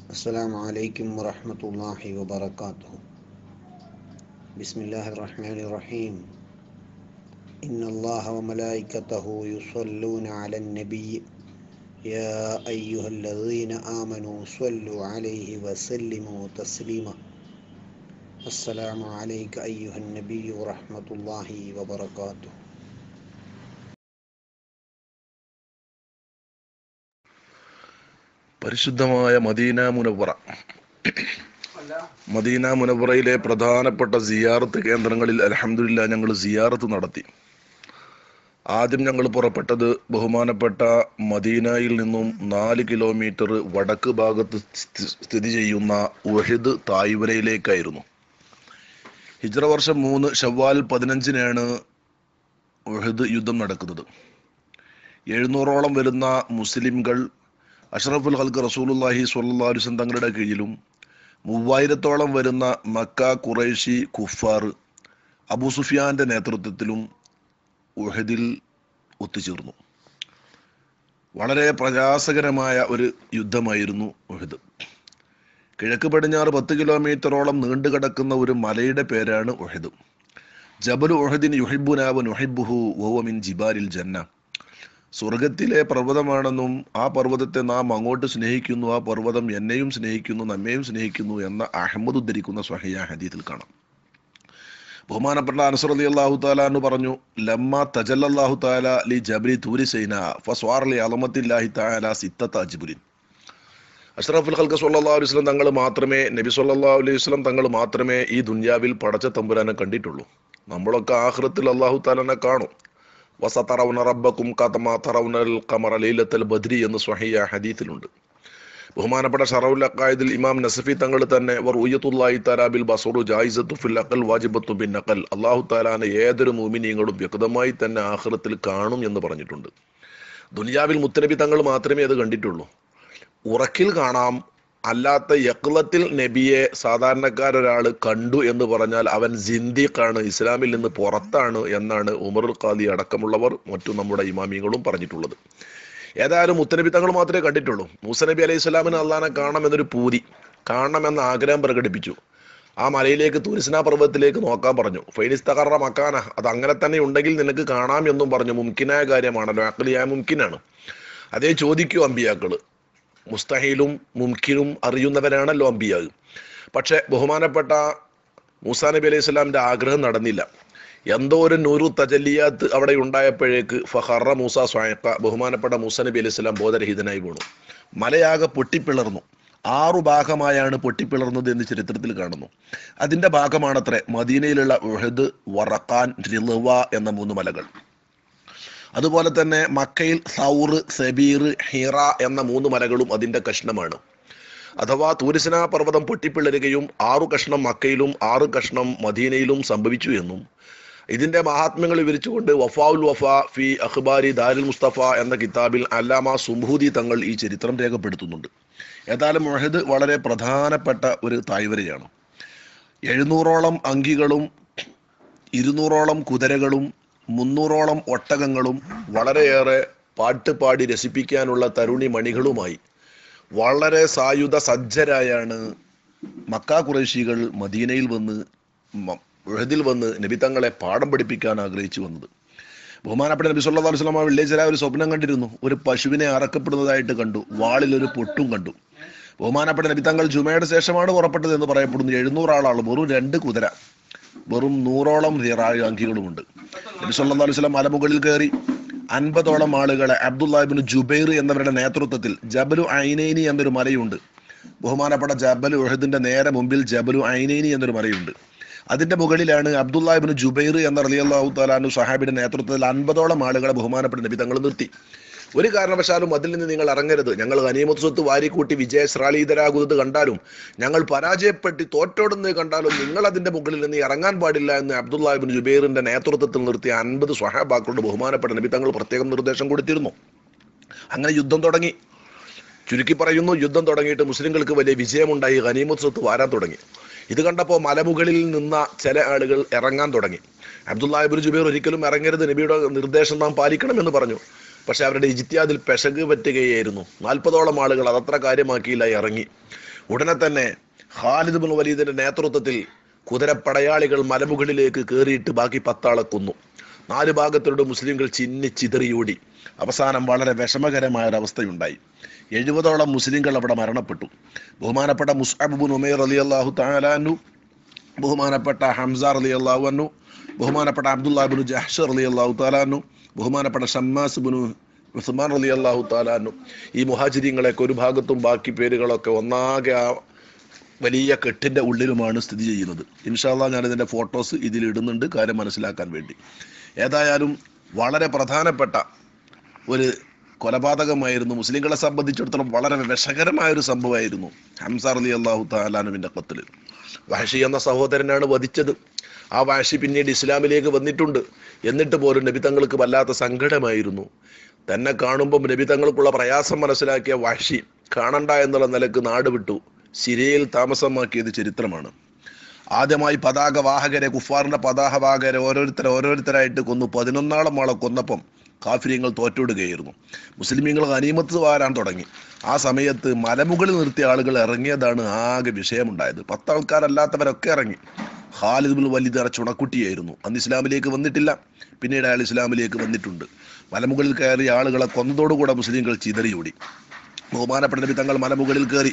السلام عليكم ورحمة الله وبركاته بسم الله الرحمن الرحيم إن الله وملائكته يصلون على النبي يا أيها الذين آمنوا صلوا عليه وسلموا تسليما السلام عليك أيها النبي ورحمة الله وبركاته പരിശുദ്ധമായ Medina Munawwara Medina മുനവറയിലെ പ്രധാനപ്പെട്ട സിയാറത്ത് കേന്ദ്രങ്ങളിൽ അലഹമില്ല ഞങ്ങൾ സിയാറത്ത് നടത്തി ആദ്യം ഞങ്ങൾ പുറപ്പെട്ടത് ബഹുമാനപ്പെട്ട മദീനയിൽ നിന്നും നാല് കിലോമീറ്റർ വടക്ക് ഭാഗത്ത് സ്ഥി- സ്ഥിതി ചെയ്യുന്ന ഉഹിദ് തായ്വരയിലേക്കായിരുന്നു ഹിജ്റ വർഷം മൂന്ന് ഷവ്വാൽ പതിനഞ്ചിനാണ് ഉഹിദ് യുദ്ധം നടക്കുന്നത് എഴുന്നൂറോളം വരുന്ന മുസ്ലിംകൾ അഷ്റഫുൽ ഹൽക്ക് റസൂലുല്ലാഹി സ്വല്ലല്ലാഹു അലൈഹി വസല്ലം തങ്ങളുടെ കീഴിലും മൂവായിരത്തോളം വരുന്ന മക്ക ഖുറൈശി കുഫാർ അബൂ സുഫിയാന്റെ നേതൃത്വത്തിലും ഉഹദിൽ ഒത്തുചേർന്നു വളരെ പ്രയാസകരമായ ഒരു യുദ്ധമായിരുന്നു ഉഹദ് കിഴക്ക് പടിഞ്ഞാറ് പത്ത് കിലോമീറ്ററോളം നീണ്ടുകിടക്കുന്ന ഒരു മലയുടെ പേരാണ് ഉഹദ് ജബലു ഉഹദിൻ യുഹിബുനാവൻ ഉഹിബുഹു വോവമിൻ ജിബാരിൽ ജന്ന സ്വർഗത്തിലെ പർവ്വതമാണെന്നും ആ പർവ്വതത്തെ നാം അങ്ങോട്ട് സ്നേഹിക്കുന്നു ആ പർവ്വതം എന്നെയും സ്നേഹിക്കുന്നു നമ്മെയും സ്നേഹിക്കുന്നു എന്ന അഹമ്മദ് ഉദ്ധരിക്കുന്ന സ്വഹിയ ഹദീത്തിൽ കാണാം ബഹുമാനപ്പെട്ട അനസർ അലി അള്ളാഹു താല എന്ന് പറഞ്ഞു ലമ്മ തജല്ലാഹു താല ലി ജബരി തൂരി സൈന ഫസ്വാർ അലി അലമത്തില്ലാഹി താല സിത്തത്ത അജ്ബുലിൻ അഷ്റഫുൽ ഖൽക്ക് സല്ലല്ലാഹു അലൈഹി വസല്ലം തങ്ങൾ മാത്രമേ നബി സല്ലല്ലാഹു അലൈഹി വസല്ലം തങ്ങൾ മാത്രമേ ഈ ദുനിയാവിൽ പടച്ച തമ്പുരാനെ കണ്ടിട്ടുള്ളൂ നമ്മളൊക്കെ ആഖിറത്തിൽ അള്ളാഹു താലനെ കാണും വസതറൗന റബ്ബക്കും കതമാ തറൗനൽ ഖമറ ലൈലത്തുൽ ബദ്രി എന്ന് സ്വഹിയ ഹദീസിലുണ്ട് ബഹുമാനപ്പെട്ട ഷറൗൽ അഖായിദിൽ ഇമാം നസഫി തങ്ങൾ തന്നെ വറുയ്യത്തുല്ലാഹി തആല ബിൽ ബസറു ജായിസത്തു ഫിൽ അഖൽ വാജിബത്തു ബിൻ നഖൽ അല്ലാഹു തആലാനെ ഏതൊരു മുഅ്മിനീങ്ങളും വ്യക്തമായി തന്നെ ആഖിറത്തിൽ കാണും എന്ന് പറഞ്ഞിട്ടുണ്ട് ദുനിയാവിൽ മുത്തനബി തങ്ങൾ മാത്രമേ അത് കണ്ടിട്ടുള്ളൂ ഉറക്കിൽ കാണാം അല്ലാത്ത യക്ലത്തിൽ നബിയെ സാധാരണക്കാരൊരാൾ കണ്ടു എന്ന് പറഞ്ഞാൽ അവൻ ജിന്ദീഖാണ് ഇസ്ലാമിൽ നിന്ന് പുറത്താണ് എന്നാണ് ഉമർ ഖാദി അടക്കമുള്ളവർ മറ്റു നമ്മുടെ ഇമാമിങ്ങളും പറഞ്ഞിട്ടുള്ളത് ഏതായാലും മുത്തനബി തങ്ങൾ മാത്രമേ കണ്ടിട്ടുള്ളൂ മൂസ നബി അലൈഹി സ്വലാമിന് അള്ളഹാനെ കാണണം എന്നൊരു പൂതി കാണണമെന്ന ആഗ്രഹം പ്രകടിപ്പിച്ചു ആ മലയിലേക്ക് തുരിസ്ന പർവ്വതത്തിലേക്ക് നോക്കാൻ പറഞ്ഞു ഫൈനിസ്തകറ മക്കാന അത് അങ്ങനെ തന്നെ ഉണ്ടെങ്കിൽ നിനക്ക് കാണാം എന്നും പറഞ്ഞു മുംകിനായ കാര്യമാണല്ലോ അക്കലിയായ മുംകിനാണ് അതേ ചോദിക്കൂ അമ്പിയാക്കള് മുസ്തഹീലും മുംകിനും അറിയുന്നവരാണല്ലോ അമ്പിയാവ് പക്ഷെ ബഹുമാനപ്പെട്ട മൂസാ നബി അലൈഹി സ്വലാമിന്റെ ആഗ്രഹം നടന്നില്ല എന്തോ ഒരു നൂറു തജല്ലിയാത്ത് അവിടെ ഉണ്ടായപ്പോഴേക്ക് ഫഹറ മൂസ സ്വായക്ക ബഹുമാനപ്പെട്ട മൂസ നബി അലൈഹി സ്വലാം ബോധരഹിതനായി വീണു മലയാകെ പൊട്ടിപ്പിളർന്നു ആറു ഭാഗമായാണ് പൊട്ടിപ്പിളർന്നത് എന്ന് ചരിത്രത്തിൽ കാണുന്നു അതിന്റെ ഭാഗമാണത്രേ മദീനയിലുള്ള ഉഹദ് വറക്കാൻ റിലുവ എന്ന മൂന്ന് മലകൾ അതുപോലെ തന്നെ മക്കയിൽ സൗർ സെബീർ ഹിറ എന്ന മൂന്ന് മലകളും അതിന്റെ കഷ്ണമാണ് അഥവാ തൂരിസന പർവ്വതം പൊട്ടിപ്പിളരുകയും ആറു കഷ്ണം മക്കയിലും ആറ് കഷ്ണം മദീനയിലും സംഭവിച്ചു എന്നും ഇതിന്റെ മഹാത്മ്യങ്ങൾ വിവരിച്ചുകൊണ്ട് വഫാഉൽ വഫ ഫി അഖ്ബാരി ദാരുൽ മുസ്തഫ എന്ന കിതാബിൽ അല്ലാമ സുംഹൂദി തങ്ങൾ ഈ ചരിത്രം രേഖപ്പെടുത്തുന്നുണ്ട് ഏതായാലും മുഹദ് വളരെ പ്രധാനപ്പെട്ട ഒരു തായ്വരയാണ് എഴുന്നൂറോളം അങ്കികളും ഇരുന്നൂറോളം കുതിരകളും മുന്നൂറോളം ഒട്ടകങ്ങളും വളരെയേറെ പാട്ട് പാടി രസിപ്പിക്കാനുള്ള തരുണി മണികളുമായി വളരെ സായുധ സജ്ജരായാണ് മക്ക കുറേശികൾ മദീനയിൽ വന്ന് മ- ഉഹദിൽ വന്ന് നബി തങ്ങളെ പാഠം പഠിപ്പിക്കാൻ ആഗ്രഹിച്ചു വന്നത് ബഹുമാനപ്പെട്ട നബി സല്ലല്ലാഹു അലൈഹി വസല്ലം വെള്ളിയാഴ്ച ഒരു സ്വപ്നം കണ്ടിരുന്നു ഒരു പശുവിനെ അറക്കപ്പെടുന്നതായിട്ട് കണ്ടു വാളിൽ ഒരു പൊട്ടും കണ്ടു ബഹുമാനപ്പെട്ട നബി തങ്ങൾ ജുമയുടെ ശേഷമാണ് പുറപ്പെട്ടത് എന്ന് പറയപ്പെടുന്നു എഴുന്നൂറ് ആളാണ് വെറും രണ്ട് കുതിര വെറും നൂറോളം അങ്കികളുമുണ്ട് നബി സല്ലല്ലാഹു അലൈഹി വസല്ലം മലമുകളിൽ കയറി അൻപതോളം ആളുകളെ അബ്ദുല്ലാഹിബിൻ ജുബൈർ എന്നവരുടെ നേതൃത്വത്തിൽ ജബലു ഐനൈനി എന്നൊരു മലയുണ്ട് ബഹുമാനപ്പെട്ട ജബലു ഉഹദിന്റെ നേരെ മുമ്പിൽ ജബലു ഐനൈനി എന്നൊരു മലയുണ്ട് അതിന്റെ മുകളിലാണ് അബ്ദുല്ലാഹിബിൻ ജുബൈർ എന്ന റളിയല്ലാഹു താലാനു സഹാബിയുടെ നേതൃത്വത്തിൽ അൻപതോളം ആളുകളെ ബഹുമാനപ്പെട്ട നബി തങ്ങൾ നിർത്തി ഒരു കാരണവശാലും അതിൽ നിന്ന് നിങ്ങൾ ഇറങ്ങരുത് ഞങ്ങൾ ഗനീമത്ത് സ്വത്ത് വാരിക്കൂട്ടി വിജയശ്രാളീതരാകുന്നത് കണ്ടാലും ഞങ്ങൾ പരാജയപ്പെട്ട് തോറ്റോടുന്നത് കണ്ടാലും നിങ്ങൾ അതിന്റെ മുകളിൽ നിന്ന് ഇറങ്ങാൻ പാടില്ല എന്ന് അബ്ദുല്ലാഹിബിൻ ജുബൈറിന്റെ നേതൃത്വത്തിൽ നിർത്തിയ അൻപത് സ്വഹാബാക്കളുടെ ബഹുമാനപ്പെട്ട നബി തങ്ങൾ പ്രത്യേകം നിർദ്ദേശം കൊടുത്തിരുന്നു അങ്ങനെ യുദ്ധം തുടങ്ങി ചുരുക്കി പറയുന്നു യുദ്ധം തുടങ്ങിയിട്ട് മുസ്ലിങ്ങൾക്ക് വലിയ വിജയമുണ്ടായി ഗനീമത്ത് സ്വത്ത് വാരാൻ തുടങ്ങി ഇത് കണ്ടപ്പോൾ മലമുകളിൽ നിന്ന ചില ആളുകൾ ഇറങ്ങാൻ തുടങ്ങി അബ്ദുല്ലാഹിബിൻ ജുബൈർ ഒരിക്കലും ഇറങ്ങരുത് നബിയുടെ നിർദ്ദേശം നാം പാലിക്കണമെന്ന് പറഞ്ഞു പക്ഷെ അവരുടെ ഇജിത്യാദിൽ പെശക് പറ്റുകയായിരുന്നു നാൽപ്പതോളം ആളുകൾ അതത്ര കാര്യമാക്കിയില്ല ഇറങ്ങി ഉടനെ തന്നെ ഖാലിദ് ബിൻ വലീദിന്റെ നേതൃത്വത്തിൽ കുതിരപ്പടയാളികൾ മലമുകളിലേക്ക് കയറിയിട്ട് ബാക്കി പത്താളെ കൊന്നു നാല് ഭാഗത്തോട് മുസ്ലിംകൾ ചിന്നി ചിതറിയോടി അവസാനം വളരെ വിഷമകരമായ ഒരു അവസ്ഥയുണ്ടായി എഴുപതോളം മുസ്ലിങ്ങൾ അവിടെ മരണപ്പെട്ടു ബഹുമാനപ്പെട്ട മുസ്അബുബുൻ ഉമേർ അലി അള്ളാഹു താലാനു ബഹുമാനപ്പെട്ട ഹംസ അലി അള്ളാഹു അന്നു ബഹുമാനപ്പെട്ട അബ്ദുല്ലാബിനു ജഹ്ഷർ അലി അള്ളാഹു താലാനു ബഹുമാനപ്പെട്ട ഷമ്മാസ് ബിനു ഉസ്മാൻ അലി അള്ളാഹു താലാനു ഈ മുഹാജിരിങ്ങളെയൊക്കെ ഒരു ഭാഗത്തും ബാക്കി പേരുകളൊക്കെ ഒന്നാകെ ആ വലിയ കെട്ടിൻ്റെ ഉള്ളിലുമാണ് സ്ഥിതി ചെയ്യുന്നത് ഇൻഷാല്ല ഞാൻ ഇതിൻ്റെ ഫോട്ടോസ് ഇതിൽ ഇടുന്നുണ്ട് കാര്യം മനസ്സിലാക്കാൻ വേണ്ടി ഏതായാലും വളരെ പ്രധാനപ്പെട്ട ഒരു കൊലപാതകമായിരുന്നു മുസ്ലിങ്ങളെ സംബന്ധിച്ചിടത്തോളം വളരെ വിഷകരമായ ഒരു സംഭവമായിരുന്നു ഹംസാർ അലി അള്ളാഹു താലാനുവിൻ്റെ കത്തിൽ വഹഷി എന്ന സഹോദരനാണ് വധിച്ചത് ആ വഹഷി പിന്നീട് ഇസ്ലാമിലേക്ക് വന്നിട്ടുണ്ട് എന്നിട്ട് പോലും നബി തങ്ങൾക്ക് വല്ലാത്ത സങ്കടമായിരുന്നു തന്നെ കാണുമ്പോൾ നബി തങ്ങൾക്കുള്ള പ്രയാസം മനസ്സിലാക്കിയ വഹഷി കാണണ്ട എന്നുള്ള നിലക്ക് നാട് വിട്ടു സിരിയയിൽ താമസമാക്കിയത് ചരിത്രമാണ് ആദ്യമായി പതാക വാഹകരെ കുഫാറിന്റെ പതാക വാഹകരെ ഓരോരുത്തരെ ഓരോരുത്തരായിട്ട് കൊന്നു പതിനൊന്നാളം ആളെ കൊന്നപ്പം കാഫിര്യങ്ങൾ തോറ്റുവിടുകയായിരുന്നു മുസ്ലിമീങ്ങൾ അനീമത്ത് വാരാൻ തുടങ്ങി ആ സമയത്ത് മലമുകളിൽ നിർത്തിയ ആളുകൾ ഇറങ്ങിയതാണ് ആകെ വിഷയമുണ്ടായത് പത്താൾക്കാരല്ലാത്തവരൊക്കെ ഇറങ്ങി ഖാലിദ് ബിൻ വലിദ് ചുണക്കുട്ടിയായിരുന്നു അന്ന് ഇസ്ലാമിലേക്ക് വന്നിട്ടില്ല പിന്നീട് അയാൾ ഇസ്ലാമിലേക്ക് വന്നിട്ടുണ്ട് മലമുകളിൽ കയറിയ ആളുകളെ കൊന്നതോടുകൂടെ മുസ്ലിങ്ങൾ ചിതറിയോടി ബഹുമാനപ്പെട്ട നബി തങ്ങൾ മലമുകളിൽ കയറി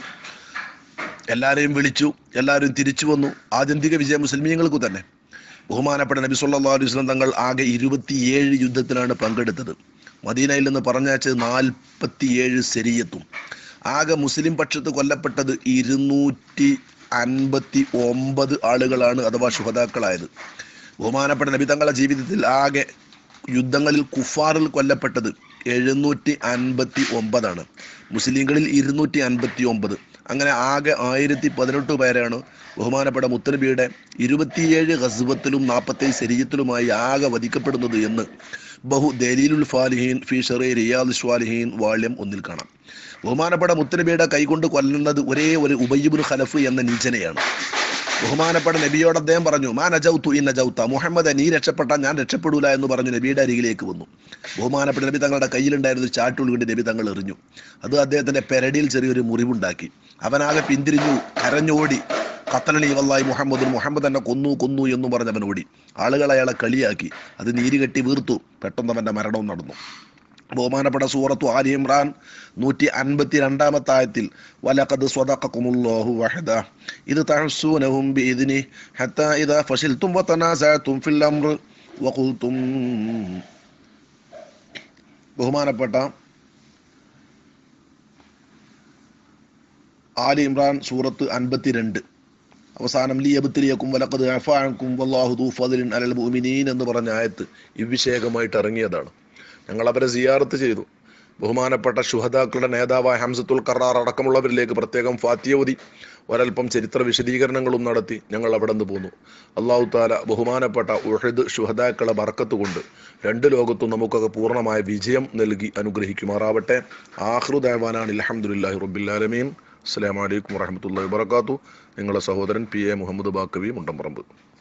എല്ലാവരെയും വിളിച്ചു എല്ലാവരും തിരിച്ചു വന്നു ആത്യന്തിക വിജയം മുസ്ലിമീങ്ങൾക്ക് തന്നെ ബഹുമാനപ്പെട്ട നബി സല്ലല്ലാഹു അലൈഹി വസല്ലം തങ്ങൾ ആകെ ഇരുപത്തിയേഴ് യുദ്ധത്തിലാണ് പങ്കെടുത്തത് മദീനയിൽ നിന്ന് പറഞ്ഞയച്ചത് നാൽപ്പത്തിയേഴ് ശരീയത്തും ആകെ മുസ്ലിം പക്ഷത്ത് കൊല്ലപ്പെട്ടത് ഇരുന്നൂറ്റി അൻപത്തി ഒമ്പത് ആളുകളാണ് അഥവാ ശുഹതാക്കളായത് ബഹുമാനപ്പെട്ട നബി തങ്ങളുടെ ജീവിതത്തിൽ ആകെ യുദ്ധങ്ങളിൽ കുഫാറിൽ കൊല്ലപ്പെട്ടത് എഴുന്നൂറ്റി അൻപത്തി ഒമ്പതാണ് മുസ്ലിങ്ങളിൽ ഇരുന്നൂറ്റി അൻപത്തി ഒമ്പത് അങ്ങനെ ആകെ ആയിരത്തി പതിനെട്ട് പേരാണ് ബഹുമാനപ്പെട്ട മുത്തനബിയുടെ ഇരുപത്തിയേഴ് ഹസ്ബത്തിലും നാൽപ്പത്തേഴ് ശരീരത്തിലുമായി ആകെ വധിക്കപ്പെടുന്നത് എന്ന് ബഹു ദലീലുൽ ഫാലിഹീൻ ഫി ഷെറേ റിയാദ് സ്വാലിഹീൻ വാള്യം ഒന്നിൽ കാണാം ബഹുമാനപ്പെട്ട മുത്തനബിയുടെ കൈകൊണ്ട് കൊല്ലുന്നത് ഒരേ ഒരു ഉബയ്യബുൽ ഖലഫ് എന്ന നീചനെയാണ് ബഹുമാനപ്പെട്ട നബിയോട് അദ്ദേഹം പറഞ്ഞു മാ നജൗത്തു ഇൻ നജൗത്ത മുഹമ്മദ് നീ രക്ഷപ്പെട്ടാൽ ഞാൻ രക്ഷപ്പെടൂല എന്ന് പറഞ്ഞു നബിയുടെ അരികിലേക്ക് വന്നു ബഹുമാനപ്പെട്ട നബി തങ്ങളുടെ കയ്യിലുണ്ടായിരുന്ന ഒരു ചാട്ടുൾ കൊണ്ട് നബി തങ്ങൾ എറിഞ്ഞു അത് അദ്ദേഹത്തിന്റെ പെരടിയിൽ ചെറിയൊരു മുറിവുണ്ടാക്കി അവനാകെ പിന്തിരിഞ്ഞു കരഞ്ഞോടി കത്തലണി വല്ലായി മുഹമ്മദ് മുഹമ്മദ് എന്നെ കൊന്നു കൊന്നു എന്ന് പറഞ്ഞ് അവൻ ഓടി ആളുകൾ അയാളെ കളിയാക്കി അത് നീര് കെട്ടി വീർത്തു പെട്ടെന്ന് അവന്റെ മരണവും നടന്നു ബഹുമാനപ്പെട്ട സൂറത്തു ആലി ഇമ്രാൻ നൂറ്റി അൻപത്തി രണ്ടാമത്തെ ആയത്തിൽ വലഖദ് സ്വദഖക്കുമുല്ലാഹു വഹദ ഇത് തഹസ്സൂനഹും ബിഇദ്നി ഹത്താ ഇദാ ഫശിൽതും വതനാസഅതും ഫിൽ അംർ വഖുൽതും ബഹുമാനപ്പെട്ട ആലി ഇമ്രാൻ സൂറത്ത് അൻപത്തിരണ്ട് അവസാനം ലിയബത്തിലിയക്കും വലക്കത് അഫാക്കും വല്ലാഹു ദൂ ഫദ്ലിൻ അലൽ മുഅ്മിനീൻ എന്ന് പറഞ്ഞ ആയത്ത് ഇവിഷേകമായിട്ട് ഇറങ്ങിയതാണ് ഞങ്ങൾ അവരെ സിയാറത്ത് ചെയ്തു ബഹുമാനപ്പെട്ട ശുഹദാക്കളുടെ നേതാവായ ഹംസത്തുൽ കറാർ അടക്കമുള്ളവരിലേക്ക് പ്രത്യേകം ഫാത്തിയോതി ഒരൽപ്പം ചരിത്ര വിശദീകരണങ്ങളും നടത്തി ഞങ്ങൾ അവിടെ നിന്ന് പോന്നു അള്ളാഹു താല ബഹുമാനപ്പെട്ട ഉഹദ് ശുഹദാക്കളെ ബർക്കത്ത് കൊണ്ട് രണ്ട് ലോകത്തും നമുക്കൊക്കെ പൂർണ്ണമായ വിജയം നൽകി അനുഗ്രഹിക്കുമാറാവട്ടെ ആഹ്റുദേവാനാണ് അലഹമുല്ലാഹി റബ്ബില്ലാലമീൻ അസ്സാം വലൈക്കും വറഹമത്തല്ലാ വാത്തു നിങ്ങളുടെ സഹോദരൻ പി എ മുഹമ്മദ് ബാക്കവി മുണ്ടമ്പറമ്പ്